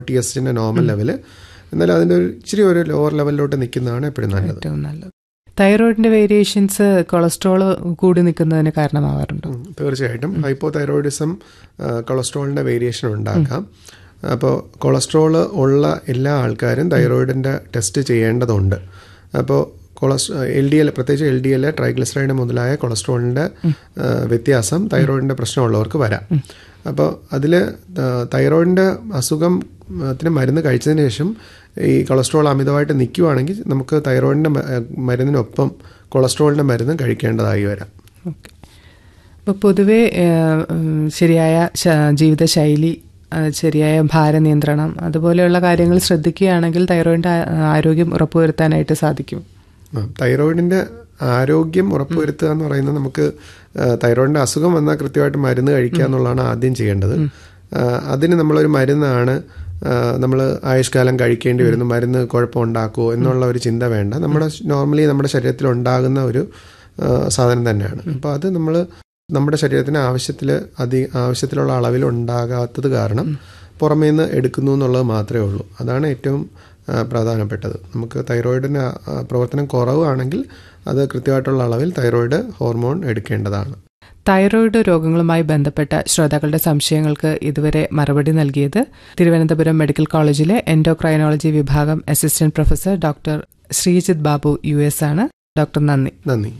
T എസിന്റെ normal level എന്നാലും അതിന്റെ ഒരു ഇച്ചിരി ഒരു ലോവർ ലെവലിലോട്ട് നിൽക്കുന്നതാണ് എപ്പോഴും നല്ലത് ഏറ്റവും നല്ലത് തൈറോയിഡിന്റെ വേരിയേഷൻസ് കൊളസ്ട്രോൾ കൂടി നിൽക്കുന്നതിന് കാരണമാവാറുണ്ടോ ഉം, തീർച്ചയായിട്ടും ഹൈപ്പോ തൈറോയിഡിസം കൊളസ്ട്രോളിന്റെ വേരിയേഷൻ ഉണ്ടാക്കാം അപ്പോൾ കൊളസ്ട്രോൾ ഉള്ള എല്ലാ ആൾക്കാരും തൈറോയിഡിന്റെ ടെസ്റ്റ് ചെയ്യേണ്ടതുണ്ട് അപ്പോൾ കൊളസ് എൽ ഡി എൽ പ്രത്യേകിച്ച് എൽ ഡി എൽ ട്രൈഗ്ലിസറൈഡ് മുതലായ കൊളസ്ട്രോളിന്റെ ആ, വ്യത്യാസം തൈറോയിഡിന്റെ പ്രശ്നമുള്ളവർക്ക് വരാം അപ്പോൾ അതിൽ തൈറോയിഡിന്റെ അസുഖത്തിന് മരുന്ന് കഴിച്ചതിന് ശേഷം ഈ കൊളസ്ട്രോൾ അമിതമായിട്ട് നിൽക്കുവാണെങ്കിൽ നമുക്ക് തൈറോയിഡിന്റെ മ- മരുന്നിനൊപ്പം കൊളസ്ട്രോളിന്റെ മരുന്നും കഴിക്കേണ്ടതായി വരാം ഓക്കെ അപ്പോൾ പൊതുവെ ഏഹ്, ഉം, ശരിയായ ശ- ജീവിതശൈലി ആ, ശരിയായ ഭാരനിയന്ത്രണം അതുപോലെയുള്ള കാര്യങ്ങൾ ശ്രദ്ധിക്കുകയാണെങ്കിൽ തൈറോയിഡിന്റെ ആ- ആരോഗ്യം ഉറപ്പുവരുത്താനായിട്ട് സാധിക്കും ആ, തൈറോയിഡിന്റെ ആരോഗ്യം ഉറപ്പുവരുത്തുക എന്ന് പറയുന്നത് നമുക്ക് ആ, തൈറോയിഡിന്റെ അസുഖം വന്നാൽ കൃത്യമായിട്ട് മരുന്ന് കഴിക്കുക എന്നുള്ളതാണ് ആദ്യം ചെയ്യേണ്ടത് ആ, അതിന് നമ്മളൊരു മരുന്നാണ് നമ്മൾ ആയുഷ്കാലം കഴിക്കേണ്ടി വരുന്നു മരുന്ന് കുഴപ്പമുണ്ടാക്കുമോ എന്നുള്ള ഒരു ചിന്ത വേണ്ട നമ്മുടെ നോർമലി നമ്മുടെ ശരീരത്തിൽ ഉണ്ടാകുന്ന ഒരു ആ, സാധനം തന്നെയാണ് അപ്പോൾ അത് നമ്മൾ നമ്മുടെ ശരീരത്തിന് ആവശ്യത്തിൽ അതി ആവശ്യത്തിലുള്ള അളവിൽ ഉണ്ടാകാത്തത് കാരണം പുറമേ നിന്ന് എടുക്കുന്നു എന്നുള്ളത് മാത്രമേ ഉള്ളൂ അതാണ് ഏറ്റവും ആ, പ്രധാനപ്പെട്ടത് നമുക്ക് തൈറോയിഡിന് ആ, ആ, പ്രവർത്തനം കുറവാണെങ്കിൽ അത് കൃത്യമായിട്ടുള്ള അളവിൽ തൈറോയിഡ് ഹോർമോൺ എടുക്കേണ്ടതാണ് തൈറോയിഡ് രോഗങ്ങളുമായി ബന്ധപ്പെട്ട ശ്രോതാക്കളുടെ സംശയങ്ങൾക്ക് ഇതുവരെ മറുപടി നൽകിയത് തിരുവനന്തപുരം മെഡിക്കൽ കോളേജിലെ എൻഡോക്രൈനോളജി വിഭാഗം assistant professor doctor Sreejith Babu U S ആണ് ഡോക്ടർ നന്ദി നന്ദി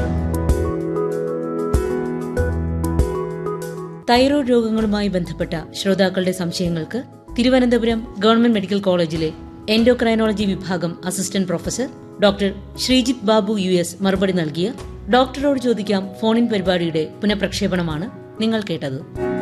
തൈറോയ്ഡ് രോഗങ്ങളുമായി ബന്ധപ്പെട്ട ശ്രോതാക്കളുടെ സംശയങ്ങൾക്ക് തിരുവനന്തപുരം ഗവൺമെന്റ് മെഡിക്കൽ കോളേജിലെ എൻഡോക്രൈനോളജി വിഭാഗം assistant professor doctor Sreejith Babu U S മറുപടി നൽകിയ ഡോക്ടറോട് ചോദിക്കാം ഫോണിൻ പരിപാടിയുടെ പുനഃപ്രക്ഷേപണമാണ് നിങ്ങൾ കേട്ടത്